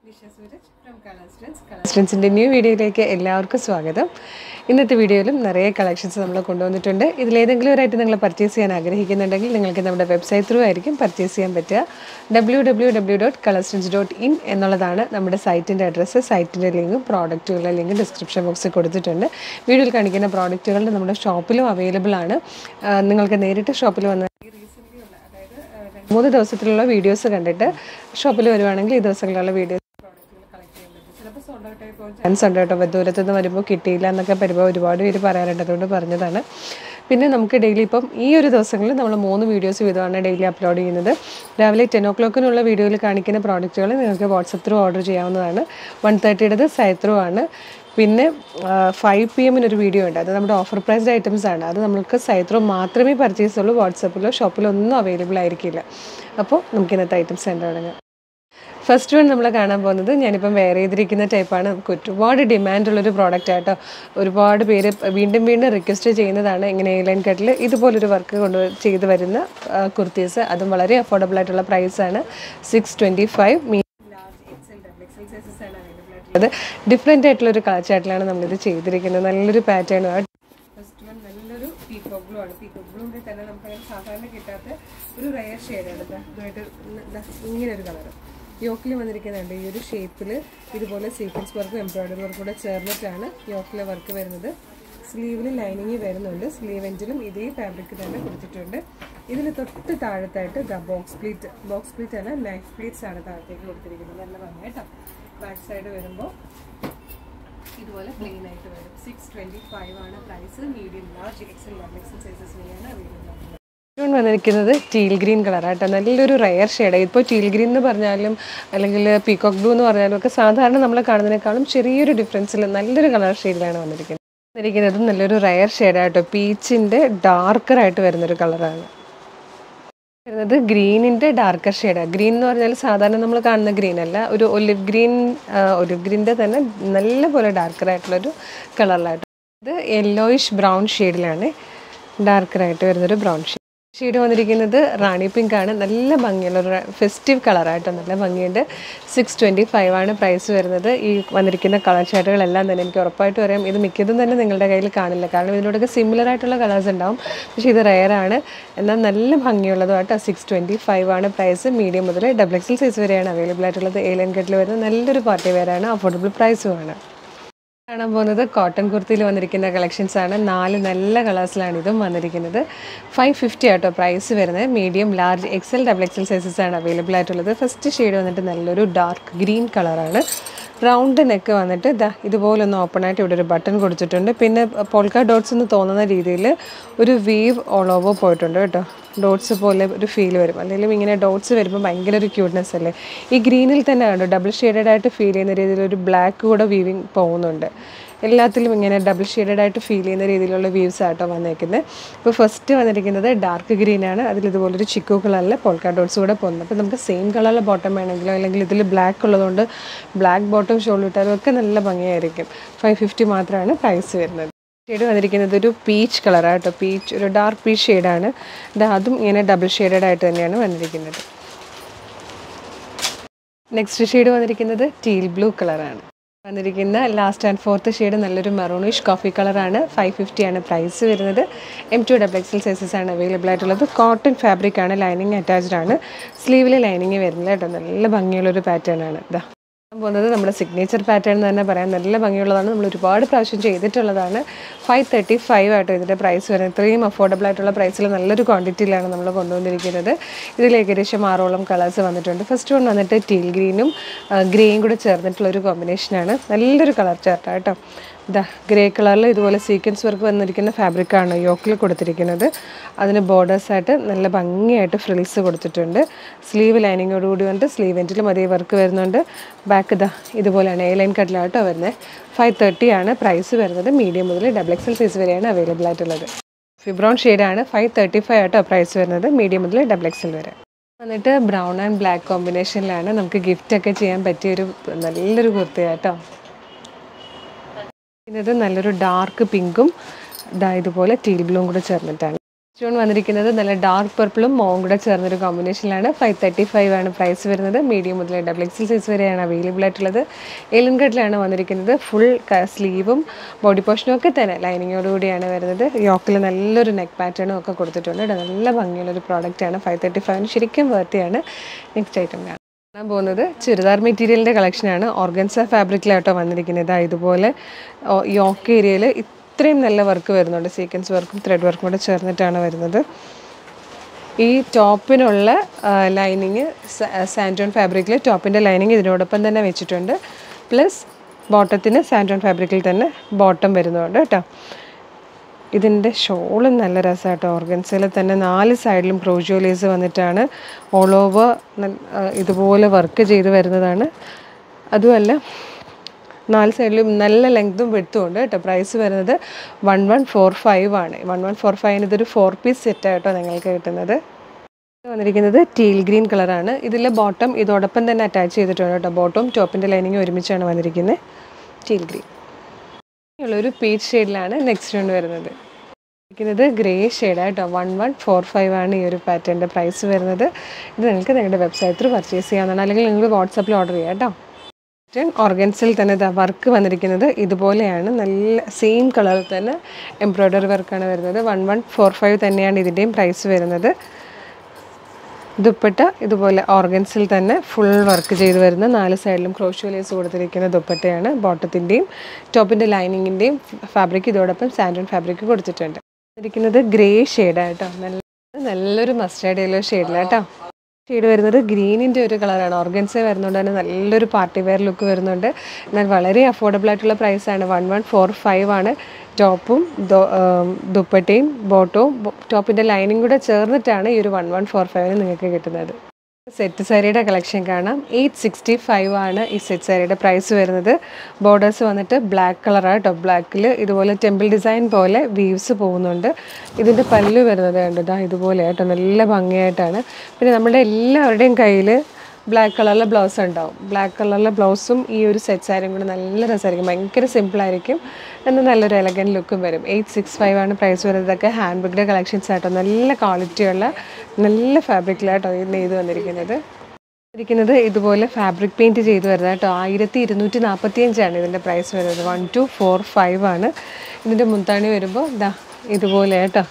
കളക്ഷൻസിൻ്റെ new വീഡിയോയിലേക്ക് എല്ലാവർക്കും സ്വാഗതം ഇന്നത്തെ വീഡിയോയിലും നിറയെ കളക്ഷൻസ് നമ്മൾ കൊണ്ടുവന്നിട്ടുണ്ട് ഇതിലേതെങ്കിലും ഒരായിട്ട് നിങ്ങൾ പർച്ചേസ് ചെയ്യാൻ ആഗ്രഹിക്കുന്നുണ്ടെങ്കിൽ നിങ്ങൾക്ക് നമ്മുടെ വെബ്സൈറ്റ് ത്രൂ ആയിരിക്കും പർച്ചേസ് ചെയ്യാൻ പറ്റുക W W W dot collections dot in എന്നുള്ളതാണ് നമ്മുടെ സൈറ്റിൻ്റെ അഡ്രസ്സ് സൈറ്റിൻ്റെ ലിങ്കും പ്രോഡക്റ്റുകളുടെ ലിങ്ക് ഡിസ്ക്രിപ്ഷൻ ബോക്സിൽ കൊടുത്തിട്ടുണ്ട് വീഡിയോയിൽ കാണിക്കുന്ന പ്രോഡക്റ്റുകൾ നമ്മുടെ ഷോപ്പിലും അവൈലബിൾ ആണ് ആ, നിങ്ങൾക്ക് നേരിട്ട് ഷോപ്പിൽ വന്ന് മൂന്ന് ദിവസത്തിലുള്ള വീഡിയോസ് കണ്ടിട്ട് ഷോപ്പിൽ വരുവാണെങ്കിൽ ഈ ദിവസങ്ങളിലുള്ള വീഡിയോസ് ചാൻസ് ഉണ്ട് കേട്ടോ ദൂരത്തു നിന്ന് വരുമ്പോൾ കിട്ടിയില്ല എന്നൊക്കെ വരുമ്പോൾ ഒരുപാട് പേര് പറയാറുണ്ട് അതുകൊണ്ട് പറഞ്ഞതാണ് പിന്നെ നമുക്ക് ഡെയിലി ഇപ്പം ഈ ഒരു ദിവസങ്ങളിൽ നമ്മൾ മൂന്ന് വീഡിയോസ് വീതമാണ് ഡെയിലി അപ്ലോഡ് ചെയ്യുന്നത് രാവിലെ ടെൻ ഒ ക്ലോക്കിനുള്ള വീഡിയോയിൽ കാണിക്കുന്ന പ്രോഡക്റ്റുകൾ നിങ്ങൾക്ക് വാട്സപ്പ് ത്രൂ ഓർഡർ ചെയ്യാവുന്നതാണ് വൺ തേർട്ടിയുടേത് സൈ ത്രൂ ആണ് പിന്നെ ഫൈവ് പി എമ്മിന് ഒരു വീഡിയോ ഉണ്ട് അത് നമ്മുടെ ഓഫർ പ്രൈസ്ഡ് ഐറ്റംസ് ആണ് അത് നമുക്ക് സൈത്രോ മാത്രമേ പർച്ചേസ് ഉള്ളൂ വാട്സപ്പിലോ ഷോപ്പിലോ ഒന്നും അവൈലബിൾ ആയിരിക്കില്ല അപ്പോൾ നമുക്ക് ഇന്നത്തെ ഐറ്റംസ് കണ്ടു തുടങ്ങാം ഫസ്റ്റ് വൺ നമ്മൾ കാണാൻ പോകുന്നത് ഞാനിപ്പം വെയർ ചെയ്തിരിക്കുന്ന ടൈപ്പാണ് നമുക്ക് ഒരുപാട് ഡിമാൻഡ് ഉള്ളൊരു പ്രോഡക്റ്റ് ആട്ടോ ഒരുപാട് പേര് വീണ്ടും വീണ്ടും റിക്വസ്റ്റ് ചെയ്യുന്നതാണ് ഇങ്ങനെ എയർലൈൻ കട്ടിൽ ഇതുപോലൊരു വർക്ക് കൊണ്ട് ചെയ്ത് വരുന്ന കുർത്തീസ് അതും വളരെ അഫോർഡബിൾ ആയിട്ടുള്ള പ്രൈസാണ് സിക്സ് ട്വൻറ്റി ഫൈവ് മീ അത് ഡിഫറെൻ്റ് ആയിട്ടുള്ള ഒരു കളർ ചാർട്ടിലാണ് നമ്മളിത് ചെയ്തിരിക്കുന്നത് നല്ലൊരു പാറ്റേൺ ഫസ്റ്റ് വൺ നല്ലൊരു പീക്കോ ബ്ലൂ ആണ് പീക്കോ ബ്ലൂവിൻ്റെ തന്നെ നമുക്ക് അങ്ങനെ സാധാരണ കിട്ടാത്ത ഒരു റയർ ഷെയ്ഡാണ് ഇതായിട്ട് ഇങ്ങനെ ഒരു കളർ യോക്കിൽ വന്നിരിക്കുന്നുണ്ട് ഈ ഒരു ഷേപ്പിൽ ഇതുപോലെ സീക്വൻസ് വർക്കും എംബ്രോയിഡറി വർക്കും കൂടെ ചേർന്നിട്ടാണ് യോക്കിലെ വർക്ക് വരുന്നത് സ്ലീവിൽ ലൈനിങ് വരുന്നുണ്ട് സ്ലീവ് എൻജിലും ഇതേ ഫാബ്രിക് തന്നെ കൊടുത്തിട്ടുണ്ട് ഇതിന് തൊട്ട് താഴത്തായിട്ട് the box pleat box pleat അല്ല നെക്ക് പ്ലീറ്റ്സ് ആണ് താഴത്തേക്ക് കൊടുത്തിരിക്കുന്നത് നല്ല ഭംഗി കേട്ടോ ബാക്ക് സൈഡ് വരുമ്പോൾ ഇതുപോലെ പ്ലെയിൻ ആയിട്ട് വരും സിക്സ് ട്വൻറ്റി ഫൈവ് ആണ് price medium large XL double XL സൈസസിനെയാണ് അവൈലബിൾ ആകുന്നത് ഇതുകൊണ്ട് വന്നിരിക്കുന്നത് ടീൽ ഗ്രീൻ കളറാട്ടോ നല്ലൊരു റയർ ഷെയ്ഡ് ഇപ്പോൾ ടീൽ ഗ്രീൻ എന്ന് പറഞ്ഞാലും അല്ലെങ്കിൽ പീകോക്ക് ബ്ലൂ എന്ന് പറഞ്ഞാലും ഒക്കെ സാധാരണ നമ്മൾ കാണുന്നതിനേക്കാളും ചെറിയൊരു ഡിഫറൻസിൽ നല്ലൊരു കളർ ഷെയ്ഡിലാണ് വന്നിരിക്കുന്നത് വന്നിരിക്കുന്നത് നല്ലൊരു റയർ ഷെയ്ഡായിട്ടോ പീച്ചിൻ്റെ ഡാർക്കറായിട്ട് വരുന്നൊരു കളറാണ് വരുന്നത് ഗ്രീനിൻ്റെ ഡാർക്കർ ഷെയ്ഡാണ് ഗ്രീൻ എന്ന് പറഞ്ഞാൽ സാധാരണ നമ്മൾ കാണുന്ന ഗ്രീൻ അല്ല ഒരു ഒലിവ് ഗ്രീൻ ഒലിവ് ഗ്രീൻ്റെ തന്നെ നല്ല പോലെ ഡാർക്കർ ആയിട്ടുള്ളൊരു കളറിലായിട്ട് ഇത് യെല്ലോയിഷ് ബ്രൗൺ ഷെയ്ഡിലാണ് ഡാർക്കറായിട്ട് വരുന്നൊരു ബ്രൗൺ ഷെയ്ഡ് ഷെയ്ഡ് വന്നിരിക്കുന്നത് റാണി പിങ്ക് ആണ് നല്ല ഭംഗിയുള്ള ഒരു ഫെസ്റ്റീവ് കളറായിട്ടോ നല്ല ഭംഗിയുണ്ട് സിക്സ് ട്വൻറ്റി ഫൈവ് ആണ് പ്രൈസ് വരുന്നത് ഈ വന്നിരിക്കുന്ന കളർ ചാർട്ടുകളെല്ലാം തന്നെ എനിക്ക് ഉറപ്പായിട്ടും അറിയാം ഇത് മിക്കതും തന്നെ നിങ്ങളുടെ കയ്യിൽ കാണില്ല കാരണം ഇതിനോടൊക്കെ സിമിലർ ആയിട്ടുള്ള കളേഴ്സ് ഉണ്ടാവും പക്ഷേ ഇത് റെയർ ആണ് എന്നാൽ നല്ല ഭംഗിയുള്ളതുമായിട്ട് സിക്സ് ട്വൻറ്റി ഫൈവ് ആണ് പ്രൈസ് മീഡിയം മുതൽ ഡബിൾ എക്സൽ സൈസ് വരെയാണ് അവൈലബിൾ ആയിട്ടുള്ളത് ഏലൻ കെട്ടിൽ വരുന്ന നല്ലൊരു പാർട്ടി വെയറാണ് അഫോർഡബിൾ പ്രൈസുമാണ് കാണാൻ പോകുന്നത് കോട്ടൺ കുർത്തിയിൽ വന്നിരിക്കുന്ന കളക്ഷൻസ് ആണ് നാല് നല്ല കളേഴ്സിലാണ് ഇതും വന്നിരിക്കുന്നത് ഫൈവ് ഫിഫ്റ്റി ആട്ടോ പ്രൈസ് വരുന്നത് medium large XL double XL sizes ആണ് അവൈലബിൾ ആയിട്ടുള്ളത് ഫസ്റ്റ് ഷെയ്ഡ് വന്നിട്ട് നല്ലൊരു ഡാർക്ക് ഗ്രീൻ കളറാണ് റൗണ്ട് നെക്ക് വന്നിട്ട് ദാ ഇതുപോലൊന്ന് ഓപ്പൺ ആയിട്ട് ഇവിടെ ഒരു ബട്ടൺ കൊടുത്തിട്ടുണ്ട് പിന്നെ പോൾക്ക ഡോട്ട്സ് എന്ന് തോന്നുന്ന രീതിയിൽ ഒരു വീവ് ഓൾ ഓവർ പോയിട്ടുണ്ട് കേട്ടോ ഡോട്ട്സ് പോലെ ഒരു ഫീൽ വരും അല്ലെങ്കിൽ ഇങ്ങനെ ഡോട്ട്സ് വരുമ്പോൾ ഭയങ്കര ഒരു ക്യൂട്ട്നെസ് അല്ലേ ഈ ഗ്രീനിൽ തന്നെ കണ്ടോ ഡബിൾ ഷെയ്ഡഡ് ആയിട്ട് ഫീൽ ചെയ്യുന്ന രീതിയിൽ ഒരു ബ്ലാക്ക് കൂടെ വീവിങ് പോകുന്നുണ്ട് എല്ലാത്തിലും ഇങ്ങനെ ഡബിൾ ഷെയ്ഡഡ് ആയിട്ട് ഫീൽ ചെയ്യുന്ന രീതിയിലുള്ള വ്യൂസ് ആട്ടോ വന്നേക്കുന്നത് ഇപ്പോൾ ഫസ്റ്റ് വന്നിരിക്കുന്നത് ഡാർക്ക് ഗ്രീൻ ആണ് അതിൽ ഇതുപോലൊരു ചിക്കു കളറിൽ പോൾക്ക ഡോട്ട്സ് കൂടെ പോകുന്നത് അപ്പോൾ നമുക്ക് സെയിം കളറിലെ ബോട്ടം വേണമെങ്കിലോ അല്ലെങ്കിൽ ഇതിൽ ബ്ലാക്ക് ഉള്ളതുകൊണ്ട് ബ്ലാക്ക് ബോട്ടം ഷോൾ ഇട്ടാലും ഒക്കെ നല്ല ഭംഗിയായിരിക്കും ഫൈവ് ഫിഫ്റ്റി മാത്രമാണ് പ്രൈസ് വരുന്നത് ഷെയ്ഡ് വന്നിരിക്കുന്നത് ഒരു പീച്ച് കളറാണ് കേട്ടോ പീച്ച് ഒരു ഡാർക്ക് പീച്ച് ഷെയ്ഡാണ് ഇത് അതും ഇങ്ങനെ ഡബിൾ ഷെയ്ഡഡ് ആയിട്ട് തന്നെയാണ് വന്നിരിക്കുന്നത് നെക്സ്റ്റ് ഷെയ്ഡ് വന്നിരിക്കുന്നത് ടീൽ ബ്ലൂ കളറാണ് വന്നിരിക്കുന്ന ലാസ്റ്റ് ആൻഡ് ഫോർത്ത് ഷെയ്ഡ് നല്ലൊരു മെറൂണിഷ് കോഫി കളറാണ് ഫൈവ് ഫിഫ്റ്റി ആണ് പ്രൈസ് വരുന്നത് M to double XL sizes ആണ് അവൈലബിൾ ആയിട്ടുള്ളത് കോട്ടൺ ഫാബ്രിക് ആണ് ലൈനിങ് അറ്റാച്ച്ഡ് ആണ് സ്ലീവിൽ ലൈനിങ് വരുന്നില്ല കേട്ടോ നല്ല ഭംഗിയുള്ളൊരു പാറ്റേൺ ആണ് ഇതാ പോകുന്നത് നമ്മുടെ സിഗ്നേച്ചർ പാറ്റേൺ എന്ന് തന്നെ പറയാം നല്ല ഭംഗിയുള്ളതാണ് നമ്മൾ ഒരുപാട് പ്രാവശ്യം ചെയ്തിട്ടുള്ളതാണ് ഫൈവ് തേർട്ടി ഫൈവ് ആട്ടോ ഇതിൻ്റെ പ്രൈസ് വരുന്നത് ഇത്രയും അഫോർഡബിൾ ആയിട്ടുള്ള പ്രൈസിൽ നല്ലൊരു ക്വാണ്ടിറ്റിയിലാണ് നമ്മൾ കൊണ്ടുവന്നിരിക്കുന്നത് ഇതിൽ ഏകദേശം ആറോളം കളേഴ്സ് വന്നിട്ടുണ്ട് ഫസ്റ്റ് വൺ വന്നിട്ട് ടീൽ ഗ്രീനും ഗ്രേയും കൂടെ ചേർന്നിട്ടുള്ളൊരു കോമ്പിനേഷനാണ് നല്ലൊരു കളർ ചാർട്ടാണ് കേട്ടോ ഇതാ ഗ്രേ കളറിൽ ഇതുപോലെ സീക്വൻസ് വർക്ക് വന്നിരിക്കുന്ന ഫാബ്രിക്കാണ് യോക്കിൽ കൊടുത്തിരിക്കുന്നത് അതിന് ബോർഡേഴ്സായിട്ട് നല്ല ഭംഗിയായിട്ട് ഫ്രിൽസ് കൊടുത്തിട്ടുണ്ട് സ്ലീവ് ലൈനിങ്ങോട് കൂടി വന്നിട്ട് സ്ലീവ് എൻറ്റിലും അതേ വർക്ക് വരുന്നുണ്ട് ബാക്ക് ഇതാ ഇതുപോലെയാണ് എ ലൈൻ കട്ടിലാട്ടോ വരുന്നത് ഫൈവ് തേർട്ടി ആണ് പ്രൈസ് വരുന്നത് മീഡിയം മുതൽ ഡബിൾ എക്സൽ സൈസ് വരെയാണ് അവൈലബിൾ ആയിട്ടുള്ളത് ഫിബ്രോൺ ഷെയ്ഡാണ് ഫൈവ് തേർട്ടി ഫൈവ് ആട്ടോ പ്രൈസ് വരുന്നത് മീഡിയം മുതൽ ഡബിൾ എക്സൽ വരെ എന്നിട്ട് ബ്രൗൺ ആൻഡ് ബ്ലാക്ക് കോമ്പിനേഷനിലാണ് നമുക്ക് ഗിഫ്റ്റ് ഒക്കെ ചെയ്യാൻ പറ്റിയൊരു നല്ലൊരു കുർത്തിയാട്ടോ ഇത് നല്ലൊരു ഡാർക്ക് പിങ്കും ഇതാ ഇതുപോലെ ടീൽ ബ്ലൂവും കൂടെ ചേർന്നിട്ടാണ് സ്റ്റോൺ വന്നിരിക്കുന്നത് നല്ല ഡാർക്ക് പർപ്പിളും മോവും കൂടെ ചേർന്നൊരു കോമ്പിനേഷനിലാണ് ഫൈവ് തേർട്ടി ഫൈവ് ആണ് പ്രൈസ് വരുന്നത് മീഡിയം മുതൽ ഡബിൾ എക്സൽ സൈസ് വരെയാണ് അവൈലബിൾ ആയിട്ടുള്ളത് ഏലൻ കട്ടിലാണ് വന്നിരിക്കുന്നത് ഫുൾ സ്ലീവും ബോഡി പോർഷനും ഒക്കെ തന്നെ ലൈനിങ്ങോടുകൂടിയാണ് വരുന്നത് യോക്കിൽ നല്ലൊരു നെക്ക് പാറ്റേണും ഒക്കെ കൊടുത്തിട്ടുണ്ട് കേട്ടോ നല്ല ഭംഗിയുള്ളൊരു പ്രോഡക്റ്റാണ് ഫൈവ് തേർട്ടി ഫൈവിന് ശരിക്കും വേർത്തിയാണ് നെക്സ്റ്റ് ഐറ്റം കാണാം കാണാൻ പോകുന്നത് ചുരിദാർ മെറ്റീരിയലിൻ്റെ കളക്ഷനാണ് ഓർഗൻസ ഫാബ്രിക്കിലാട്ടോ വന്നിരിക്കുന്നത് ഇതാ ഇതുപോലെ യോക്ക് ഏരിയയിൽ ഇത്രയും നല്ല വർക്ക് വരുന്നുണ്ട് സീക്വൻസ് വർക്കും ത്രെഡ് വർക്കും കൂടെ ചേർന്നിട്ടാണ് വരുന്നത് ഈ ടോപ്പിനുള്ള ലൈനിങ് സാൻറ്റോൺ ഫാബ്രിക്കിൽ ടോപ്പിൻ്റെ ലൈനിങ് ഇതിനോടൊപ്പം തന്നെ വെച്ചിട്ടുണ്ട് പ്ലസ് ബോട്ടത്തിന് സാൻറ്റോൺ ഫാബ്രിക്കിൽ തന്നെ ബോട്ടം വരുന്നുണ്ട് കേട്ടോ ഇതിൻ്റെ ഷോളും നല്ല രസമാണ് കേട്ടോ ഓർഗൻസിൽ തന്നെ നാല് സൈഡിലും ക്രോജോ ലേസ് വന്നിട്ടാണ് ഓൾ ഓവർ ഇതുപോലെ വർക്ക് ചെയ്ത് വരുന്നതാണ് അതുമല്ല നാല് സൈഡിലും നല്ല ലെങ്തും വെട്ടും ഉണ്ട് കേട്ടോ പ്രൈസ് വരുന്നത് വൺ വൺ ഫോർ ഫൈവ് ആണ് വൺ വൺ ഫോർ ഫൈവിന് ഇതൊരു ഫോർ പീസ് സെറ്റാണ് കേട്ടോ നിങ്ങൾക്ക് കിട്ടുന്നത് വന്നിരിക്കുന്നത് ടീൽ ഗ്രീൻ കളറാണ് ഇതിലെ ബോട്ടം ഇതോടൊപ്പം തന്നെ അറ്റാച്ച് ചെയ്തിട്ടുണ്ട് കേട്ടോ ബോട്ടവും ടോപ്പിൻ്റെ ലൈനിങ്ങും ഒരുമിച്ചാണ് വന്നിരിക്കുന്നത് ടീൽ ഗ്രീൻ ഉള്ളൊരു പീച്ച് ഷെയ്ഡിലാണ് നെക്സ്റ്റ് കൊണ്ട് വരുന്നത് ഇരിക്കുന്നത് ഗ്രേ ഷെയ്ഡാണ് കേട്ടോ വൺ വൺ ഫോർ ഫൈവ് ആണ് ഈ ഒരു പാറ്റേണിൻ്റെ പ്രൈസ് വരുന്നത് ഇത് നിങ്ങൾക്ക് നിങ്ങളുടെ വെബ്സൈറ്റിൽ പർച്ചേസ് ചെയ്യാവുന്നതാണ് അല്ലെങ്കിൽ നിങ്ങൾ വാട്സാപ്പിൽ ഓർഡർ ചെയ്യാം കേട്ടോ ഓർഗൻസിൽ തന്നെ ഇതാ വർക്ക് വന്നിരിക്കുന്നത് ഇതുപോലെയാണ് നല്ല സെയിം കളറിൽ തന്നെ എംബ്രോയ്ഡറി വർക്കാണ് വരുന്നത് വൺ വൺ ഫോർ ഫൈവ് തന്നെയാണ് ഇതിൻ്റെയും പ്രൈസ് വരുന്നത് ദുപ്പട്ട ഇതുപോലെ ഓർഗൻസിൽ തന്നെ ഫുൾ വർക്ക് ചെയ്ത് വരുന്ന നാല് സൈഡിലും ക്രോഷ്യോ ലേസ് കൊടുത്തിരിക്കുന്ന ദുപ്പട്ടയാണ് ബോട്ടത്തിൻ്റെയും ടോപ്പിൻ്റെ ലൈനിങ്ങിൻ്റെയും ഫാബ്രിക് ഇതോടൊപ്പം സാൻഡൺ ഫാബ്രിക് കൊടുത്തിട്ടുണ്ട് ഇരിക്കുന്നത് ഗ്രേ ഷെയ്ഡായിട്ടോ നല്ല നല്ലൊരു മസ്റ്റേർഡ് യെല്ലോ ഷെയ്ഡിലാട്ടോ ഷെയ്ഡ് വരുന്നത് ഗ്രീനിൻ്റെ ഒരു കളറാണ് ഓർഗൻസേ വരുന്നതുകൊണ്ട് തന്നെ നല്ലൊരു പാർട്ടി വെയർ ലുക്ക് വരുന്നുണ്ട് എന്നാൽ വളരെ അഫോർഡബിൾ ആയിട്ടുള്ള പ്രൈസാണ് വൺ വൺ ഫോർ ഫൈവ് ആണ് ടോപ്പും ദുപ്പട്ടയും ബോട്ടവും ടോപ്പിൻ്റെ ലൈനിങ് കൂടെ ചേർന്നിട്ടാണ് ഈ ഒരു വൺ വൺ ഫോർ ഫൈവിന് നിങ്ങൾക്ക് കിട്ടുന്നത് സെറ്റ് സാരിയുടെ കളക്ഷൻ കാണാം എയ്റ്റ് സിക്സ്റ്റി ഫൈവ് ആണ് ഈ സെറ്റ് സാരിയുടെ പ്രൈസ് വരുന്നത് ബോർഡേഴ്സ് വന്നിട്ട് ബ്ലാക്ക് കളറാണ് കേട്ടോ ബ്ലാക്കിൽ ഇതുപോലെ ടെമ്പിൾ ഡിസൈൻ പോലെ വീവ്സ് പോകുന്നുണ്ട് ഇതിൻ്റെ പല്ല് വരുന്നത് കണ്ടോ ഇതുപോലെ കേട്ടോ നല്ല ഭംഗിയായിട്ടാണ് പിന്നെ നമ്മുടെ എല്ലാവരുടെയും കയ്യിൽ ബ്ലാക്ക് കളറിലെ ബ്ലൗസ് ഉണ്ടാവും ബ്ലാക്ക് കളറിലെ ബ്ലൗസും ഈ ഒരു സെറ്റ് സാരിയും കൂടെ നല്ല രസമായിരിക്കും ഭയങ്കര സിമ്പിളായിരിക്കും എന്നാൽ നല്ലൊരു എലഗൻ ലുക്കും വരും എയ്റ്റ് സിക്സ് ഫൈവ് ആണ് പ്രൈസ് വരുന്നത് ഇതൊക്കെ ഹാൻഡ് ബാഗിൻ്റെ കളക്ഷൻസ് ആട്ടോ നല്ല ക്വാളിറ്റിയുള്ള നല്ല ഫാബ്രിക്കിലാട്ടോ ഇത് നെയ്ത് വന്നിരിക്കുന്നത് ഇരിക്കുന്നത് ഇതുപോലെ ഫാബ്രിക് പെയിൻറ്റ് ചെയ്ത് വരുന്നത് കേട്ടോ ആയിരത്തി ഇരുന്നൂറ്റി നാൽപ്പത്തി അഞ്ചാണ് ഇതിൻ്റെ പ്രൈസ് വരുന്നത് വൺ ടു ഫോർ ഫൈവ് ആണ് ഇതിൻ്റെ മുന്താണി വരുമ്പോൾ ഇതാ ഇതുപോലെ കേട്ടോ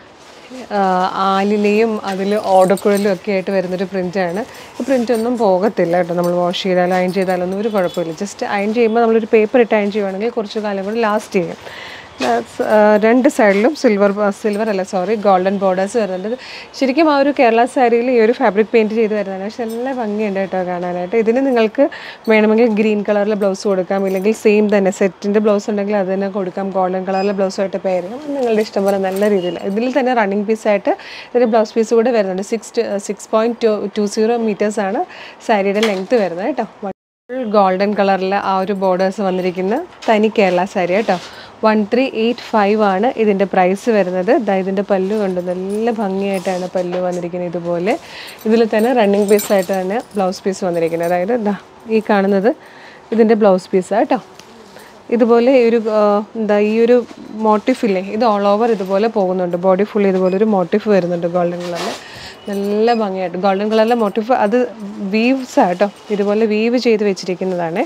ആലിലയും അതിൽ ഓടക്കുഴലും ഒക്കെ ആയിട്ട് വരുന്നൊരു പ്രിൻ്റാണ് ഈ പ്രിൻ്റ് ഒന്നും പോകത്തില്ല കേട്ടോ നമ്മൾ വാഷ് ചെയ്താലും അയൺ ചെയ്താലൊന്നും ഒരു കുഴപ്പമില്ല ജസ്റ്റ് അയൺ ചെയ്യുമ്പോൾ നമ്മളൊരു പേപ്പർ ഇട്ട് അയൺ ചെയ്യുവാണെങ്കിൽ കുറച്ച് കാലം കൂടി ലാസ്റ്റ് ചെയ്യും രണ്ട് സൈഡിലും സിൽവർ സിൽവർ അല്ല സോറി ഗോൾഡൻ ബോർഡേഴ്സ് വരുന്നുണ്ട് ശരിക്കും ആ ഒരു കേരള സാരിയിൽ ഈ ഒരു ഫാബ്രിക് പെയിൻറ്റ് ചെയ്ത് വരുന്നതാണ് പക്ഷെ നല്ല ഭംഗിയുണ്ട് കേട്ടോ കാണാനായിട്ട് ഇതിന് നിങ്ങൾക്ക് വേണമെങ്കിൽ ഗ്രീൻ കളറിലെ ബ്ലൗസ് കൊടുക്കാം ഇല്ലെങ്കിൽ സെയിം തന്നെ സെറ്റിൻ്റെ ബ്ലൗസ് ഉണ്ടെങ്കിൽ അത് തന്നെ കൊടുക്കാം ഗോൾഡൻ കളറിലെ ബ്ലൗസുമായിട്ട് പെയർ ചെയ്യാം നിങ്ങളുടെ ഇഷ്ടം പോലെ നല്ല രീതിയിൽ ഇതിൽ തന്നെ റണ്ണിങ് പീസായിട്ട് ഇതിൻ്റെ ബ്ലൗസ് പീസ് കൂടെ വരുന്നുണ്ട് six six point two two zero മീറ്റേഴ്സാണ് സാരിയുടെ ലെങ്ത്ത് വരുന്നത് കേട്ടോ ഫുൾ ഗോൾഡൻ കളറിൽ ആ ഒരു ബോർഡേഴ്സ് വന്നിരിക്കുന്ന തനി കേരള സാരി കേട്ടോ വൺ ത്രീ എയ്റ്റ് ഫൈവ് ആണ് ഇതിൻ്റെ പ്രൈസ് വരുന്നത് ദാ ഇതിൻ്റെ പല്ലു കണ്ടു നല്ല ഭംഗിയായിട്ടാണ് പല്ലു വന്നിരിക്കുന്നത് ഇതുപോലെ ഇതിൽ തന്നെ റണ്ണിങ് പീസായിട്ട് തന്നെ ബ്ലൗസ് പീസ് വന്നിരിക്കുന്നത് അതായത് ദാ ഈ കാണുന്നത് ഇതിൻ്റെ ബ്ലൗസ് പീസാണ് കേട്ടോ ഇതുപോലെ ഒരു എന്താ ഈ ഒരു മോട്ടിഫില്ലേ ഇത് ഓൾ ഓവർ ഇതുപോലെ പോകുന്നുണ്ട് ബോഡി ഫുൾ ഇതുപോലെ ഒരു മോട്ടിഫ് വരുന്നുണ്ട് ഗോൾഡൻ കളറിൽ നല്ല ഭംഗിയായിട്ട് ഗോൾഡൻ കളറിലെ മോട്ടിഫ് അത് വീവ്സ് ആട്ടോ ഇതുപോലെ വീവ് ചെയ്ത് വെച്ചിരിക്കുന്നതാണ്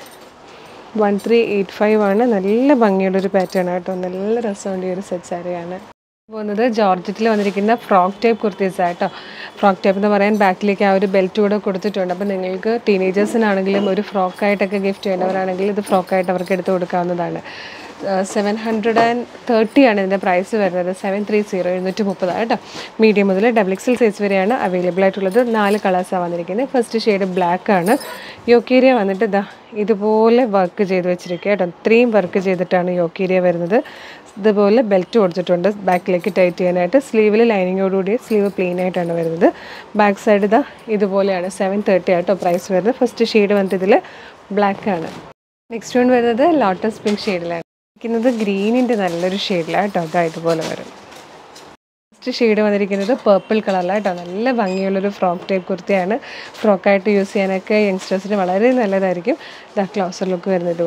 വൺ ത്രീ എയ്റ്റ് ഫൈവ് ആണ് നല്ല ഭംഗിയുള്ളൊരു പാറ്റേൺ ആട്ടോ നല്ല രസമുണ്ട് ഈ ഒരു സെറ്റ് സാരിയാണ് പോകുന്നത് ജോർജറ്റിൽ വന്നിരിക്കുന്ന ഫ്രോക്ക് ടൈപ്പ് കുർത്തീസ് ആട്ടോ ഫ്രോക്ക് ടൈപ്പ് എന്ന് പറയാൻ ബാക്കിലേക്ക് ആ ഒരു ബെൽറ്റ് കൂടെ കൊടുത്തിട്ടുണ്ട് അപ്പോൾ നിങ്ങൾക്ക് ടീനേജേഴ്സിനാണെങ്കിലും ഒരു ഫ്രോക്കായിട്ടൊക്കെ ഗിഫ്റ്റ് ചെയ്യേണ്ടവരാണെങ്കിൽ ഇത് ഫ്രോക്കായിട്ട് അവർക്ക് എടുത്ത് കൊടുക്കാവുന്നതാണ് സെവൻ ഹൺഡ്രഡ് ആൻഡ് തേർട്ടി ആണ് ഇതിൻ്റെ പ്രൈസ് വരുന്നത് സെവൻ ത്രീ സീറോ എഴുന്നൂറ്റി മുപ്പതാണ് കേട്ടോ മീഡിയം മുതൽ ഡബിൾ എക്സൽ സൈസ് വരെയാണ് അവൈലബിൾ ആയിട്ടുള്ളത് നാല് കളേഴ്സാണ് വന്നിരിക്കുന്നത് ഫസ്റ്റ് ഷെയ്ഡ് ബ്ലാക്ക് ആണ് യോക്കേരിയ വന്നിട്ട് ഇതാ ഇതുപോലെ വർക്ക് ചെയ്ത് വെച്ചിരിക്കുക കേട്ടോ ഇത്രയും വർക്ക് ചെയ്തിട്ടാണ് യോക്കേരിയ വരുന്നത് ഇതുപോലെ ബെൽറ്റ് കൊടുത്തിട്ടുണ്ട് ബാക്കിലേക്ക് ടൈറ്റ് ചെയ്യാനായിട്ട് സ്ലീവിൽ ലൈനിങ്ങോടുകൂടി സ്ലീവ് പ്ലെയിൻ ആയിട്ടാണ് വരുന്നത് ബാക്ക് സൈഡ് ഇതാ ഇതുപോലെയാണ് സെവൻ തേർട്ടി ആട്ടോ പ്രൈസ് വരുന്നത് ഫസ്റ്റ് ഷെയ്ഡ് വന്നിട്ട് ഇതിൽ ബ്ലാക്ക് ആണ് നെക്സ്റ്റ് വൺ വരുന്നത് ലോട്ടസ് പിങ്ക് ഷെയ്ഡിലാണ് ഇരിക്കുന്നത് ഗ്രീനിൻ്റെ നല്ലൊരു ഷെയ്ഡിലാണ് കേട്ടോ അതാ ഇതുപോലെ വരും ഫസ്റ്റ് ഷെയ്ഡ് വന്നിരിക്കുന്നത് പേർപ്പിൾ കളറിലാണ് കേട്ടോ നല്ല ഭംഗിയുള്ളൊരു ഫ്രോക്ക് ടൈപ്പ് കുർത്തിയാണ് ഫ്രോക്കായിട്ട് യൂസ് ചെയ്യാനൊക്കെ യങ്സ്റ്റേഴ്സിന് വളരെ നല്ലതായിരിക്കും ഇതാ ക്ലോസർ ലുക്ക് വരുന്നത്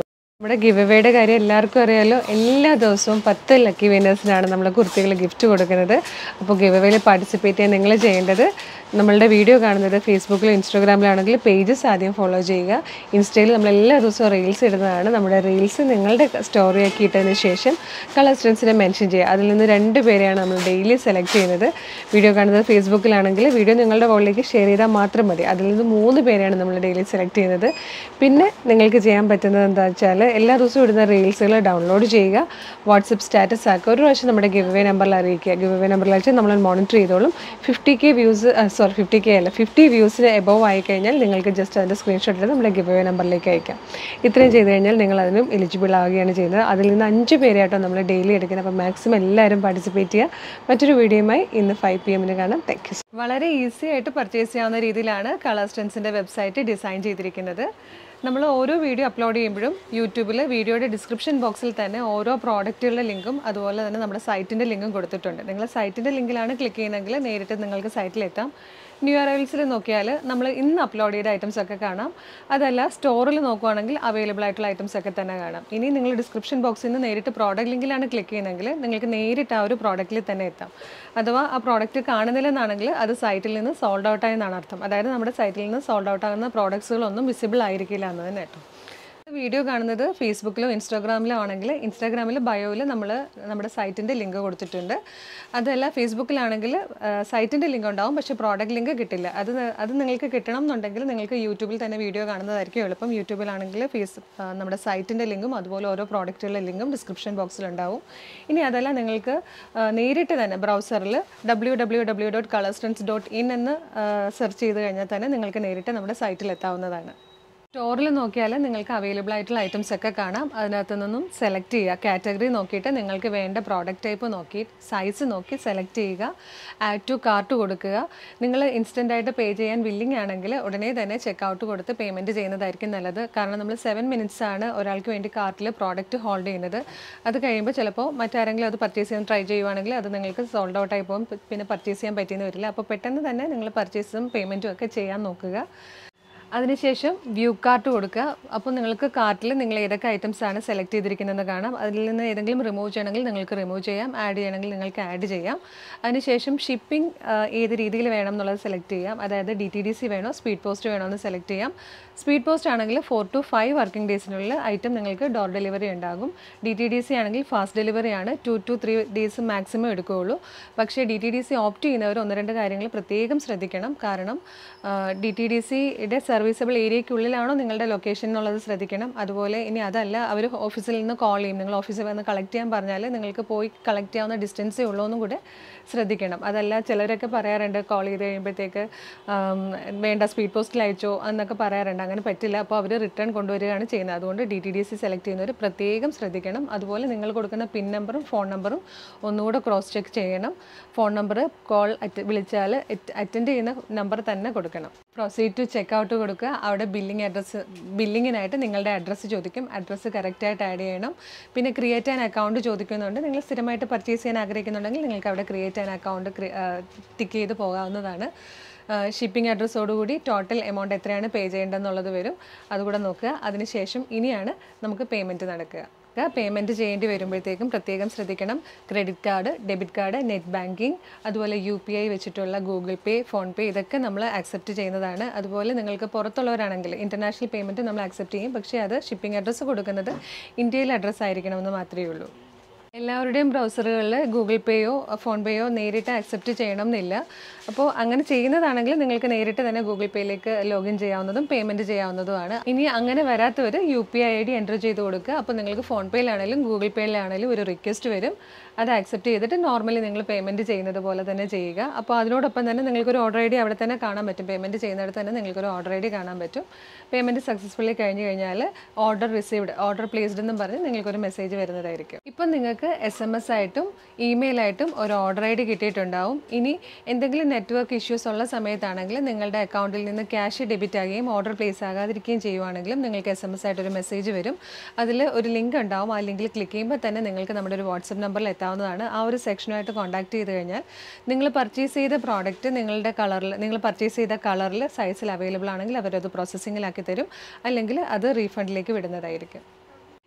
നമ്മുടെ ഗിവ് അവയുടെ കാര്യം എല്ലാവർക്കും അറിയാലോ എല്ലാ ദിവസവും പത്ത് ലക്കി വിന്നേഴ്സിനാണ് നമ്മൾ കുർത്തികൾ ഗിഫ്റ്റ് കൊടുക്കുന്നത് അപ്പോൾ ഗിവ് അവേയിൽ പാർട്ടിസിപ്പേറ്റ് ചെയ്യാൻ നിങ്ങൾ ചെയ്യേണ്ടത് നമ്മളുടെ വീഡിയോ കാണുന്നത് ഫേസ്ബുക്കിലും ഇൻസ്റ്റാഗ്രാമിലാണെങ്കിൽ പേജസ് ആദ്യം ഫോളോ ചെയ്യുക ഇൻസ്റ്റയിൽ നമ്മൾ എല്ലാ ദിവസവും റീൽസ് ഇടുന്നതാണ് നമ്മുടെ റീൽസ് നിങ്ങളുടെ സ്റ്റോറി ആക്കി ഇട്ടതിന് ശേഷം കളർ സ്റ്റുഡൻസിനെ മെൻഷൻ ചെയ്യുക അതിൽ നിന്ന് രണ്ട് പേരെയാണ് നമ്മൾ ഡെയിലി സെലക്ട് ചെയ്യുന്നത് വീഡിയോ കാണുന്നത് ഫേസ്ബുക്കിലാണെങ്കിൽ വീഡിയോ നിങ്ങളുടെ ഫോണിലേക്ക് ഷെയർ ചെയ്താൽ മാത്രം മതി അതിൽ നിന്ന് മൂന്ന് പേരെയാണ് നമ്മൾ ഡെയിലി സെലക്ട് ചെയ്യുന്നത് പിന്നെ നിങ്ങൾക്ക് ചെയ്യാൻ പറ്റുന്നത് എന്താ വെച്ചാൽ എല്ലാ ദിവസവും ഇടുന്ന റീൽസുകൾ ഡൗൺലോഡ് ചെയ്യുക വാട്സപ്പ് സ്റ്റാറ്റസ് ആക്കുക ഒരു പ്രാവശ്യം നമ്മുടെ ഗിവ് അവേ നമ്പറിൽ അറിയിക്കുക ഗിവ് അവേ നമ്പറിൽ അയച്ചാൽ നമ്മൾ മോണിറ്റർ ചെയ്തോളും fifty K views sorry fifty K അല്ല ഫിഫ്റ്റി വ്യൂസിന് എബോവ് ആയി കഴിഞ്ഞാൽ നിങ്ങൾക്ക് ജസ്റ്റ് അതിൻ്റെ സ്ക്രീൻഷോട്ട് എടുത്ത് നമ്മുടെ ഗിവ് അവേ നമ്പറിലേക്ക് അയക്കാം ഇത്രയും ചെയ്ത് കഴിഞ്ഞാൽ നിങ്ങൾ അതിനും എലിജിബിൾ ആവുകയാണ് ചെയ്യുന്നത് അതിൽ നിന്ന് അഞ്ച് പേരായിട്ടോ നമ്മൾ ഡെയിലി എടുക്കുന്നത് അപ്പോൾ മാക്സിമം എല്ലാവരും പാർട്ടിസിപ്പേറ്റ് ചെയ്യുക മറ്റൊരു വീഡിയോയുമായി ഇന്ന് ഫൈവ് പി എമ്മിന് കാണാം താങ്ക് യു വളരെ ഈസി ആയിട്ട് പർച്ചേസ് ചെയ്യാവുന്ന രീതിയിലാണ് കളർ സ്റ്റൻസിൻ്റെ വെബ്സൈറ്റ് ഡിസൈൻ ചെയ്തിരിക്കുന്നത് നമ്മൾ ഓരോ വീഡിയോ അപ്ലോഡ് ചെയ്യുമ്പോഴും യൂട്യൂബിൽ വീഡിയോയുടെ ഡിസ്ക്രിപ്ഷൻ ബോക്സിൽ തന്നെ ഓരോ പ്രോഡക്റ്റുകളുടെ ലിങ്കും അതുപോലെ തന്നെ നമ്മുടെ സൈറ്റിൻ്റെ ലിങ്കും കൊടുത്തിട്ടുണ്ട് നിങ്ങൾ സൈറ്റിൻ്റെ ലിങ്കിലാണ് ക്ലിക്ക് ചെയ്യുന്നതെങ്കിൽ നേരിട്ട് നിങ്ങൾക്ക് സൈറ്റിലെത്താം ന്യൂ അറൈവൽസിൽ നോക്കിയാൽ നമ്മൾ ഇന്ന് അപ്ലോഡ് ചെയ്ത ഐറ്റംസ് ഒക്കെ കാണാം അതല്ല സ്റ്റോറിൽ നോക്കുവാണെങ്കിൽ അവൈലബിൾ ആയിട്ടുള്ള ഐറ്റംസ് ഒക്കെ തന്നെ കാണാം ഇനി നിങ്ങൾ ഡിസ്ക്രിപ്ഷൻ ബോക്സിൽ നിന്ന് നേരിട്ട് പ്രോഡക്റ്റ് ലിങ്കിലാണ് ക്ലിക്ക് ചെയ്യുന്നതെങ്കിൽ നിങ്ങൾക്ക് നേരിട്ട് ആ ഒരു പ്രോഡക്റ്റിൽ തന്നെ എത്താം അഥവാ ആ പ്രോഡക്റ്റ് കാണുന്നില്ലെന്നാണെങ്കിൽ അത് സൈറ്റിൽ നിന്ന് സോൾഡ് ഔട്ട് ആയെന്നാണ് അർത്ഥം അതായത് നമ്മുടെ സൈറ്റിൽ നിന്ന് സോൾഡ് ഔട്ട് ആകുന്ന പ്രോഡക്ട്സുകളൊന്നും വിസിബിൾ ആയിരിക്കില്ല എന്നതിന് കേട്ടോ വീഡിയോ കാണുന്നത് ഫേസ്ബുക്കിലോ ഇൻസ്റ്റാഗ്രാമിലോ ആണെങ്കിൽ ഇൻസ്റ്റാഗ്രാമിൽ ബയോയിൽ നമ്മൾ നമ്മുടെ സൈറ്റിൻ്റെ ലിങ്ക് കൊടുത്തിട്ടുണ്ട് അതല്ല ഫേസ്ബുക്കിലാണെങ്കിൽ സൈറ്റിൻ്റെ ലിങ്ക് ഉണ്ടാവും പക്ഷേ പ്രോഡക്റ്റ് ലിങ്ക് കിട്ടില്ല അത് ന- അത് നിങ്ങൾക്ക് കിട്ടണം എന്നുണ്ടെങ്കിൽ നിങ്ങൾക്ക് യൂട്യൂബിൽ തന്നെ വീഡിയോ കാണുന്നതായിരിക്കും എളുപ്പം യൂട്യൂബിലാണെങ്കിൽ ഫേസ് ആ, നമ്മുടെ സൈറ്റിൻ്റെ ലിങ്കും അതുപോലെ ഓരോ പ്രോഡക്റ്റുകളുടെ ലിങ്കും ഡിസ്ക്രിപ്ഷൻ ബോക്സിൽ ഉണ്ടാവും ഇനി അതല്ല നിങ്ങൾക്ക് ആ, നേരിട്ട് തന്നെ ബ്രൗസറിൽ ഡബ്ല്യൂ ഡബ്ല്യൂ ഡബ്ല്യൂ ഡോട്ട് കളർസ്റ്റൻസ് ഡോട്ട് ഇൻ എന്ന് സെർച്ച് ചെയ്ത് കഴിഞ്ഞാൽ തന്നെ നിങ്ങൾക്ക് നേരിട്ട് നമ്മുടെ സൈറ്റിൽ എത്താവുന്നതാണ് സ്റ്റോറിൽ നോക്കിയാൽ നിങ്ങൾക്ക് അവൈലബിൾ ആയിട്ടുള്ള ഐറ്റംസ് ഒക്കെ കാണാം അതിനകത്ത് നിന്നും സെലക്ട് ചെയ്യുക കാറ്റഗറി നോക്കിയിട്ട് നിങ്ങൾക്ക് വേണ്ട പ്രോഡക്റ്റ് ടൈപ്പ് നോക്കി സൈസ് നോക്കി സെലക്ട് ചെയ്യുക ആഡ് ടു കാർട്ട് കൊടുക്കുക നിങ്ങൾ ഇൻസ്റ്റൻ്റ് ആയിട്ട് പേ ചെയ്യാൻ വില്ലിംഗ് ആണെങ്കിൽ ഉടനെ തന്നെ ചെക്കൗട്ട് കൊടുത്ത് പേയ്മെൻറ്റ് ചെയ്യുന്നതായിരിക്കും നല്ലത് കാരണം നമ്മൾ സെവൻ മിനിറ്റ്സ് ആണ് ഒരാൾക്ക് വേണ്ടി കാർട്ടിൽ പ്രോഡക്റ്റ് ഹോൾഡ് ചെയ്യുന്നത് അത് കഴിയുമ്പോൾ ചിലപ്പോൾ മറ്റാരെങ്കിലും അത് പർച്ചേസ് ചെയ്യാൻ ട്രൈ ചെയ്യുവാണെങ്കിൽ അത് നിങ്ങൾക്ക് സോൾഡ് ഔട്ട് ആയി പോകും പിന്നെ പർച്ചേസ് ചെയ്യാൻ പറ്റിയെന്ന് വരില്ല അപ്പോൾ പെട്ടെന്ന് തന്നെ നിങ്ങൾ പർച്ചേസും പേയ്മെൻറ്റും ഒക്കെ ചെയ്യാൻ നോക്കുക അതിനുശേഷം വ്യൂ കാർട്ട് കൊടുക്കുക അപ്പോൾ നിങ്ങൾക്ക് കാർട്ടിൽ നിങ്ങൾ ഏതൊക്കെ ഐറ്റംസ് ആണ് സെലക്ട് ചെയ്തിരിക്കുന്നതെന്ന് കാണാം അതിൽ നിന്ന് ഏതെങ്കിലും റിമൂവ് ചെയ്യണമെങ്കിൽ നിങ്ങൾക്ക് റിമൂവ് ചെയ്യാം ആഡ് ചെയ്യണമെങ്കിൽ നിങ്ങൾക്ക് ആഡ് ചെയ്യാം അതിനുശേഷം ഷിപ്പിംഗ് ഏത് രീതിയിൽ വേണം എന്നുള്ളത് സെലക്ട് ചെയ്യാം അതായത് ഡി ടി ഡി സി വേണോ സ്പീഡ് പോസ്റ്റ് വേണോ എന്ന് സെലക്ട് ചെയ്യാം സ്പീഡ് പോസ്റ്റ് ആണെങ്കിൽ ഫോർ ടു ഫൈവ് വർക്കിംഗ് ഡേയ്സിനുള്ളിൽ ഐറ്റം നിങ്ങൾക്ക് ഡോർ ഡെലിവറി ഉണ്ടാകും ഡി ടി ഡി സി ആണെങ്കിൽ ഫാസ്റ്റ് ഡെലിവറി ആണ് two to three days maximum എടുക്കുകയുള്ളൂ പക്ഷേ D T D C opt ചെയ്യുന്നവർ ഒന്ന് രണ്ട് കാര്യങ്ങൾ പ്രത്യേകം ശ്രദ്ധിക്കണം കാരണം ഡി ടി ഡി സിയുടെ സർവീസബിൾ ഏരിയയ്ക്കുള്ളിലാണോ നിങ്ങളുടെ ലൊക്കേഷൻ എന്നുള്ളത് ശ്രദ്ധിക്കണം അതുപോലെ ഇനി അതല്ല അവർ ഓഫീസിൽ നിന്ന് കോൾ ചെയ്യും നിങ്ങൾ ഓഫീസിൽ വന്ന് കളക്ട് ചെയ്യാൻ പറഞ്ഞാൽ നിങ്ങൾക്ക് പോയി കളക്ട് ചെയ്യാവുന്ന ഡിസ്റ്റൻസേ ഉള്ളൂ എന്നും കൂടെ ശ്രദ്ധിക്കണം അതല്ല ചിലരൊക്കെ പറയാറുണ്ട് കോൾ ചെയ്ത് കഴിയുമ്പോഴത്തേക്ക് ആം, വേണ്ട സ്പീഡ് പോസ്റ്റിൽ അയച്ചോ എന്നൊക്കെ പറയാറുണ്ട് അങ്ങനെ പറ്റില്ല അപ്പോൾ അവർ റിട്ടേൺ കൊണ്ടുവരികയാണ് ചെയ്യുന്നത് അതുകൊണ്ട് D T D C select ചെയ്യുന്നവർ പ്രത്യേകം ശ്രദ്ധിക്കണം അതുപോലെ നിങ്ങൾ കൊടുക്കുന്ന പിൻ നമ്പറും ഫോൺ നമ്പറും ഒന്നുകൂടെ ക്രോസ് ചെക്ക് ചെയ്യണം ഫോൺ നമ്പർ കോൾ വിളിച്ചാൽ അറ്റൻഡ് ചെയ്യുന്ന നമ്പർ തന്നെ കൊടുക്കണം പ്രൊസീഡ് ടു ചെക്ക് ഔട്ട് കൊടുക്കുക അവിടെ ബില്ലിംഗ് അഡ്രസ്സ് ബില്ലിങ്ങിനായിട്ട് നിങ്ങളുടെ അഡ്രസ്സ് ചോദിക്കും അഡ്രസ്സ് കറക്റ്റായിട്ട് ആഡ് ചെയ്യണം പിന്നെ ക്രിയേറ്റ് ആൻ അക്കൗണ്ട് ചോദിക്കുന്നുണ്ട് നിങ്ങൾ സ്ഥിരമായിട്ട് പർച്ചേസ് ചെയ്യാൻ ആഗ്രഹിക്കുന്നുണ്ടെങ്കിൽ നിങ്ങൾക്ക് അവിടെ ക്രിയേറ്റ് ആൻ അക്കൗണ്ട് ടിക്ക് ചെയ്ത് പോകാവുന്നതാണ് ഷിപ്പിംഗ് അഡ്രസ്സോടുകൂടി ടോട്ടൽ എമൗണ്ട് എത്രയാണ് പേ ചെയ്യേണ്ടതെന്നുള്ളത് വരും അതുകൂടെ നോക്കുക അതിനുശേഷം ഇനിയാണ് നമുക്ക് പേയ്മെൻറ്റ് നടക്കുക പേയ്മെൻറ്റ് ചെയ്യേണ്ടി വരുമ്പോഴത്തേക്കും പ്രത്യേകം ശ്രദ്ധിക്കണം credit card debit card net banking അതുപോലെ യു പി ഐ വെച്ചിട്ടുള്ള ഗൂഗിൾ പേ ഫോൺ പേ ഇതൊക്കെ നമ്മൾ ആക്സെപ്റ്റ് ചെയ്യുന്നതാണ് അതുപോലെ നിങ്ങൾക്ക് പുറത്തുള്ളവരാണെങ്കിൽ ഇൻ്റർനാഷണൽ പേയ്മെൻറ്റ് നമ്മൾ ആക്സെപ്റ്റ് ചെയ്യും പക്ഷേ അത് ഷിപ്പിംഗ് അഡ്രസ്സ് കൊടുക്കുന്നത് ഇന്ത്യയിൽ അഡ്രസ്സ് ആയിരിക്കണമെന്ന് മാത്രമേ ഉള്ളൂ എല്ലാവരുടെയും ബ്രൗസറുകളിൽ ഗൂഗിൾ പേയോ ഫോൺ പേയോ നേരിട്ട് ആക്സെപ്റ്റ് ചെയ്യണം എന്നില്ല അപ്പോൾ അങ്ങനെ ചെയ്യുന്നതാണെങ്കിൽ നിങ്ങൾക്ക് നേരിട്ട് തന്നെ ഗൂഗിൾ പേയിലേക്ക് ലോഗിൻ ചെയ്യാവുന്നതും പേയ്മെൻറ്റ് ചെയ്യാവുന്നതുമാണ് ഇനി അങ്ങനെ വരാത്തവർ U P I I D enter ചെയ്ത് കൊടുക്കുക അപ്പോൾ നിങ്ങൾക്ക് ഫോൺ പേയിലാണെങ്കിലും ഗൂഗിൾ പേയിലാണെങ്കിലും ഒരു റിക്വസ്റ്റ് വരും അത് ആക്സെപ്റ്റ് ചെയ്തിട്ട് നോർമലി നിങ്ങൾ പേയ്മെൻറ്റ് ചെയ്യുന്നത് പോലെ തന്നെ ചെയ്യുക അപ്പോൾ അതിനോടൊപ്പം തന്നെ നിങ്ങൾക്കൊരു ഓർഡർ ഐ ഡി അവിടെ തന്നെ കാണാൻ പറ്റും പേയ്മെൻറ്റ് ചെയ്യുന്നിടത്ത് തന്നെ നിങ്ങൾക്കൊരു ഓർഡർ ഐ ഡി കാണാൻ പറ്റും പേയ്മെൻറ്റ് സക്സസ്ഫുള്ളി കഴിഞ്ഞ് കഴിഞ്ഞാൽ ഓർഡർ റിസീവ്ഡ് ഓർഡർ പ്ലേസ്ഡ് എന്നും പറഞ്ഞ് നിങ്ങൾക്കൊരു മെസ്സേജ് വരുന്നതായിരിക്കും ഇപ്പം നിങ്ങൾക്ക് എസ് എം എസ് ആയിട്ടും ഇമെയിൽ ആയിട്ടും ഒരു ഓർഡർ ഐ ഡി കിട്ടിയിട്ടുണ്ടാവും ഇനി എന്തെങ്കിലും നെറ്റ്വർക്ക് ഇഷ്യൂസ് ഉള്ള സമയത്താണെങ്കിൽ നിങ്ങളുടെ അക്കൗണ്ടിൽ നിന്ന് ക്യാഷ് ഡെബിറ്റ് ആകുകയും ഓർഡർ പ്ലേസ് ആകാതിരിക്കുകയും ചെയ്യുവാണെങ്കിലും നിങ്ങൾക്ക് എസ് എം എസ് ആയിട്ട് ഒരു മെസ്സേജ് വരും അതിൽ ഒരു ലിങ്ക് ഉണ്ടാവും ആ ലിങ്കിൽ ക്ലിക്ക് ചെയ്യുമ്പോൾ തന്നെ നിങ്ങൾക്ക് നമ്മുടെ ഒരു വാട്സപ്പ് നമ്പറിൽ എത്താവുന്നതാണ് ആ ഒരു സെക്ഷനുമായിട്ട് കോൺടാക്ട് ചെയ്ത് കഴിഞ്ഞാൽ നിങ്ങൾ പർച്ചേസ് ചെയ്ത പ്രോഡക്റ്റ് നിങ്ങളുടെ കളറിൽ നിങ്ങൾ പർച്ചേസ് ചെയ്ത കളറിൽ സൈസിൽ അവൈലബിൾ ആണെങ്കിൽ അവരത് പ്രോസസ്സിങ്ങിലാക്കി തരും അല്ലെങ്കിൽ അത് റീഫണ്ടിലേക്ക് വിടുന്നതായിരിക്കും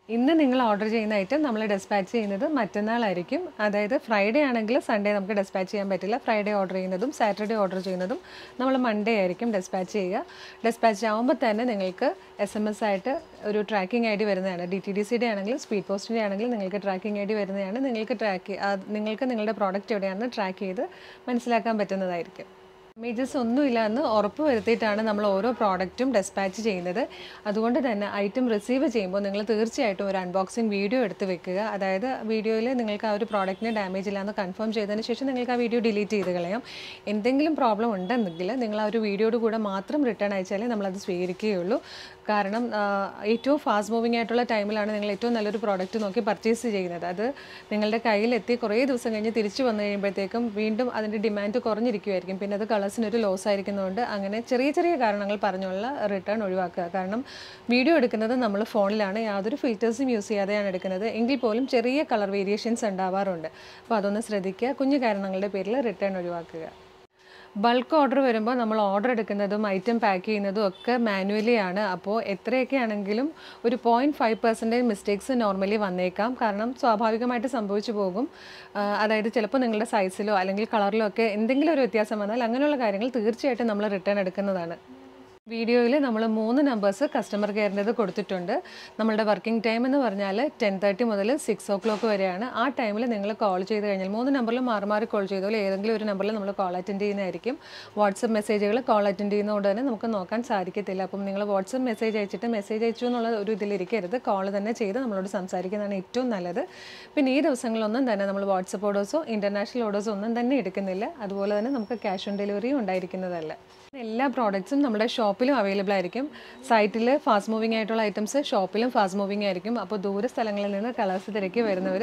ഇന്ന് നിങ്ങൾ ഓർഡർ ചെയ്യുന്ന ഐറ്റം നമ്മൾ ഡെസ്പാച്ച് ചെയ്യുന്നത് മറ്റന്നാളായിരിക്കും അതായത് ഫ്രൈഡേ ആണെങ്കിൽ സൺഡേ നമുക്ക് ഡെസ്പാച്ച് ചെയ്യാൻ പറ്റില്ല ഫ്രൈഡേ ഓർഡർ ചെയ്യുന്നതും സാറ്റർഡേ ഓർഡർ ചെയ്യുന്നതും നമ്മൾ മൺഡേ ആയിരിക്കും ഡെസ്പാച്ച് ചെയ്യുക ഡെസ്പാച്ച് ആകുമ്പോൾ തന്നെ നിങ്ങൾക്ക് എസ് എം എസ് ആയിട്ട് ഒരു ട്രാക്കിംഗ് ഐ ഡി വരുന്നതാണ് ഡി ടി ഡി സിയുടെ ആണെങ്കിലും സ്പീഡ് പോസ്റ്റിൻ്റെ ആണെങ്കിലും നിങ്ങൾക്ക് ട്രാക്കിംഗ് ഐ ഡി വരുന്നതാണ് നിങ്ങൾക്ക് ട്രാക്ക് നിങ്ങൾക്ക് നിങ്ങളുടെ പ്രോഡക്റ്റ് എവിടെയാണെന്ന് ട്രാക്ക് ചെയ്ത് മനസ്സിലാക്കാൻ പറ്റുന്നതായിരിക്കും ഡാമേജസ് ഒന്നുമില്ല എന്ന് ഉറപ്പ് വരുത്തിയിട്ടാണ് നമ്മൾ ഓരോ പ്രോഡക്റ്റും ഡെസ്പാച്ച് ചെയ്യുന്നത് അതുകൊണ്ട് തന്നെ ഐറ്റം റിസീവ് ചെയ്യുമ്പോൾ നിങ്ങൾ തീർച്ചയായിട്ടും ഒരു അൺബോക്സിങ് വീഡിയോ എടുത്ത് വെക്കുക അതായത് വീഡിയോയിൽ നിങ്ങൾക്ക് ആ ഒരു പ്രോഡക്റ്റിന് ഡാമേജ് ഇല്ലാന്ന് കൺഫേം ചെയ്തതിന് ശേഷം നിങ്ങൾക്ക് ആ വീഡിയോ ഡിലീറ്റ് ചെയ്ത് കളയാം എന്തെങ്കിലും പ്രോബ്ലം ഉണ്ടെന്നെങ്കിൽ നിങ്ങൾ ആ ഒരു വീഡിയോയുടെ കൂടെ മാത്രം റിട്ടേൺ അയച്ചാലേ നമ്മളത് സ്വീകരിക്കുകയുള്ളൂ കാരണം ആ, ഏറ്റവും ഫാസ്റ്റ് മൂവിങ് ആയിട്ടുള്ള ടൈമിലാണ് നിങ്ങൾ ഏറ്റവും നല്ലൊരു പ്രോഡക്റ്റ് നോക്കി പർച്ചേസ് ചെയ്യുന്നത് അത് നിങ്ങളുടെ കയ്യിലെത്തി കുറേ ദിവസം കഴിഞ്ഞ് തിരിച്ചു വന്നു കഴിയുമ്പോഴത്തേക്കും വീണ്ടും അതിൻ്റെ ഡിമാൻഡ് കുറഞ്ഞിരിക്കുമായിരിക്കും പിന്നെ അത് കളേഴ്സിനൊരു ലോസ് ആയിരിക്കുന്നതുകൊണ്ട് അങ്ങനെ ചെറിയ ചെറിയ കാരണങ്ങൾ പറഞ്ഞുള്ള റിട്ടേൺ ഒഴിവാക്കുക കാരണം വീഡിയോ എടുക്കുന്നത് നമ്മൾ ഫോണിലാണ് യാതൊരു ഫിൽറ്റേഴ്സും യൂസ് ചെയ്യാതെയാണ് എടുക്കുന്നത് എങ്കിൽ പോലും ചെറിയ കളർ വേരിയേഷൻസ് ഉണ്ടാവാറുണ്ട് അപ്പോൾ അതൊന്ന് ശ്രദ്ധിക്കുക കുഞ്ഞു കാരണങ്ങളുടെ പേരിൽ റിട്ടേൺ ഒഴിവാക്കുക ബൾക്ക് ഓർഡർ വരുമ്പോൾ നമ്മൾ ഓർഡർ എടുക്കുന്നതും ഐറ്റം പാക്ക് ചെയ്യുന്നതും ഒക്കെ മാനുവലി ആണ് അപ്പോൾ എത്രയൊക്കെ ആണെങ്കിലും ഒരു point five percentage mistakes normally വന്നേക്കാം കാരണം സ്വാഭാവികമായിട്ട് സംഭവിച്ചു പോകും ആ, അതായത് ചിലപ്പോൾ നിങ്ങളുടെ സൈസിലോ അല്ലെങ്കിൽ കളറിലോ ഒക്കെ എന്തെങ്കിലും ഒരു വ്യത്യാസം വന്നാൽ അങ്ങനെയുള്ള കാര്യങ്ങൾ തീർച്ചയായിട്ടും നമ്മൾ റിട്ടേൺ എടുക്കുന്നതാണ് വീഡിയോയിൽ നമ്മൾ മൂന്ന് നമ്പേഴ്സ് കസ്റ്റമർ കെയറിൻ്റെത് കൊടുത്തിട്ടുണ്ട് നമ്മളുടെ വർക്കിംഗ് ടൈം എന്ന് പറഞ്ഞാൽ ടെൻ തേർട്ടി മുതൽ സിക്സ് ഓ ക്ലോക്ക് വരെയാണ് ആ ടൈമിൽ നിങ്ങൾ കോൾ ചെയ്ത് കഴിഞ്ഞാൽ മൂന്ന് നമ്പറിൽ മാറി മാറി കോൾ ചെയ്തോളൂ ഏതെങ്കിലും ഒരു നമ്പറിൽ നമ്മൾ കോൾ അറ്റൻഡ് ചെയ്യുന്നതായിരിക്കും വാട്സപ്പ് മെസ്സേജുകൾ കോൾ അറ്റൻഡ് ചെയ്യുന്നതുകൊണ്ട് തന്നെ നമുക്ക് നോക്കാൻ സാധിക്കത്തില്ല അപ്പം നിങ്ങൾ വാട്സപ്പ് മെസ്സേജ് അയച്ചിട്ട് മെസ്സേജ് അയച്ചു എന്നുള്ള ഒരു ഇതിലിരിക്കരുത് കോൾ തന്നെ ചെയ്ത് നമ്മളോട് സംസാരിക്കുന്നതാണ് ഏറ്റവും നല്ലത് പിന്നെ ഈ ദിവസങ്ങളിലൊന്നും തന്നെ നമ്മൾ വാട്സപ്പ് ഓർഡേഴ്സോ ഇൻ്റർനാഷണൽ ഓർഡേഴ്സോ ഒന്നും തന്നെ എടുക്കുന്നില്ല അതുപോലെ തന്നെ നമുക്ക് ക്യാഷ് ഓൺ ഡെലിവറിയും ഉണ്ടായിരിക്കുന്നതല്ല എല്ലാ പ്രോഡക്റ്റ്സും നമ്മുടെ ഷോപ്പിലും അവൈലബിൾ ആയിരിക്കും സൈറ്റിൽ ഫാസ്റ്റ് മൂവിങ് ആയിട്ടുള്ള ഐറ്റംസ് ഷോപ്പിലും ഫാസ്റ്റ് മൂവിങ് ആയിരിക്കും അപ്പോൾ ദൂര സ്ഥലങ്ങളിൽ നിന്ന് കളേഴ്സ് തിരക്കി വരുന്നവർ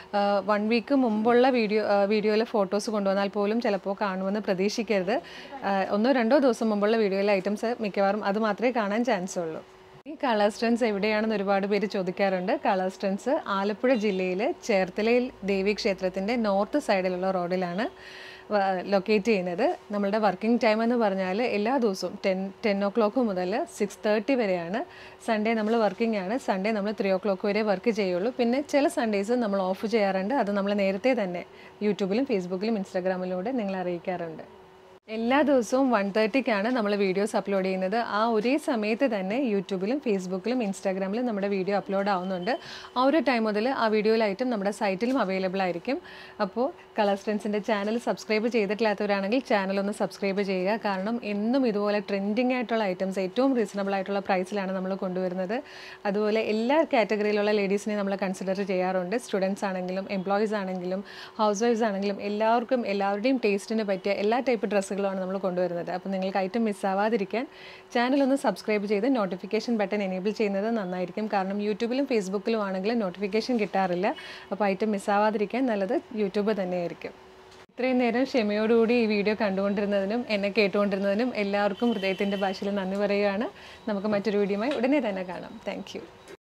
വൺ വീക്ക് മുമ്പുള്ള വീഡിയോ വീഡിയോയിലെ ഫോട്ടോസ് കൊണ്ടുവന്നാൽ പോലും ചിലപ്പോൾ കാണുമെന്ന് പ്രതീക്ഷിക്കരുത് ആ, ഒന്നോ രണ്ടോ ദിവസം മുമ്പുള്ള വീഡിയോയിലെ ഐറ്റംസ് മിക്കവാറും അത് മാത്രമേ കാണാൻ ചാൻസ് ഉള്ളൂ ഈ കളർ സ്റ്റൺസ് എവിടെയാണെന്ന് ഒരുപാട് പേര് ചോദിക്കാറുണ്ട് കളർ സ്റ്റൺസ് ആലപ്പുഴ ജില്ലയിൽ ചേർത്തലയിൽ ദേവി ക്ഷേത്രത്തിൻ്റെ നോർത്ത് സൈഡിലുള്ള റോഡിലാണ് ലൊക്കേറ്റ് ചെയ്യുന്നത് നമ്മളുടെ വർക്കിംഗ് ടൈം എന്ന് പറഞ്ഞാൽ എല്ലാ ദിവസവും ടെൻ ടെൻ ഒ ക്ലോക്ക് മുതൽ സിക്സ് തേർട്ടി വരെയാണ് സൺഡേ നമ്മൾ വർക്കിംഗ് ആണ് സൺഡേ നമ്മൾ ത്രീ ഒ ക്ലോക്ക് വരെ വർക്ക് ചെയ്യുള്ളൂ പിന്നെ ചില സൺഡേസ് നമ്മൾ ഓഫ് ചെയ്യാറുണ്ട് അത് നമ്മൾ നേരത്തെ തന്നെ യൂട്യൂബിലും ഫേസ്ബുക്കിലും ഇൻസ്റ്റാഗ്രാമിലൂടെ നിങ്ങളെ അറിയിക്കാറുണ്ട് എല്ലാ ദിവസവും വൺ തേർട്ടിക്കാണ് നമ്മൾ വീഡിയോസ് അപ്ലോഡ് ചെയ്യുന്നത് ആ ഒരേ സമയത്ത് തന്നെ യൂട്യൂബിലും ഫേസ്ബുക്കിലും ഇൻസ്റ്റാഗ്രാമിലും നമ്മുടെ വീഡിയോ അപ്ലോഡ് ആവുന്നുണ്ട് ആ ഒരു ടൈം മുതൽ ആ വീഡിയോയിലായിട്ടും നമ്മുടെ സൈറ്റിലും അവൈലബിൾ ആയിരിക്കും അപ്പോൾ കളർ സ്ട്രെൻസിൻ്റെ ചാനൽ സബ്സ്ക്രൈബ് ചെയ്തിട്ടില്ലാത്തവരാണെങ്കിൽ ചാനൽ ഒന്ന് സബ്സ്ക്രൈബ് ചെയ്യുക കാരണം എന്നും ഇതുപോലെ ട്രെൻഡിങ് ആയിട്ടുള്ള ഐറ്റംസ് ഏറ്റവും റീസണബിൾ ആയിട്ടുള്ള പ്രൈസിലാണ് നമ്മൾ കൊണ്ടുവരുന്നത് അതുപോലെ എല്ലാ കാറ്റഗറിയിലുള്ള ലേഡീസിനെ നമ്മൾ കൺസിഡർ ചെയ്യാറുണ്ട് സ്റ്റുഡൻസ് ആണെങ്കിലും എംപ്ലോയീസ് ആണെങ്കിലും ഹൗസ് വൈഫ്സ് ആണെങ്കിലും എല്ലാവർക്കും എല്ലാവരുടെയും ടേസ്റ്റിന് പറ്റിയ എല്ലാ ടൈപ്പ് ഡ്രസ്സുകളുമാണ് നമ്മൾ കൊണ്ടുവരുന്നത് അപ്പോൾ നിങ്ങൾക്ക് ഐറ്റം മിസ്സാവാതിരിക്കാൻ ചാനൽ ഒന്ന് സബ്സ്ക്രൈബ് ചെയ്ത് നോട്ടിഫിക്കേഷൻ ബട്ടൺ എനേബിൾ ചെയ്യുന്നത് നന്നായിരിക്കും കാരണം യൂട്യൂബിലും ഫേസ്ബുക്കിലും ആണെങ്കിലും നോട്ടിഫിക്കേഷൻ കിട്ടാറില്ല അപ്പോൾ ഐറ്റം മിസ്സാവാതിരിക്കാൻ നല്ലത് യൂട്യൂബ് തന്നെയായിരിക്കും ഇത്രയും നേരം ക്ഷമയോടുകൂടി ഈ വീഡിയോ കണ്ടുകൊണ്ടിരുന്നതിനും എന്നെ കേട്ടുകൊണ്ടിരുന്നതിനും എല്ലാവർക്കും ഹൃദയത്തിൻ്റെ ഭാഷയിൽ നന്ദി പറയുകയാണ് നമുക്ക് മറ്റൊരു വീഡിയോയുമായി ഉടനെ തന്നെ കാണാം താങ്ക്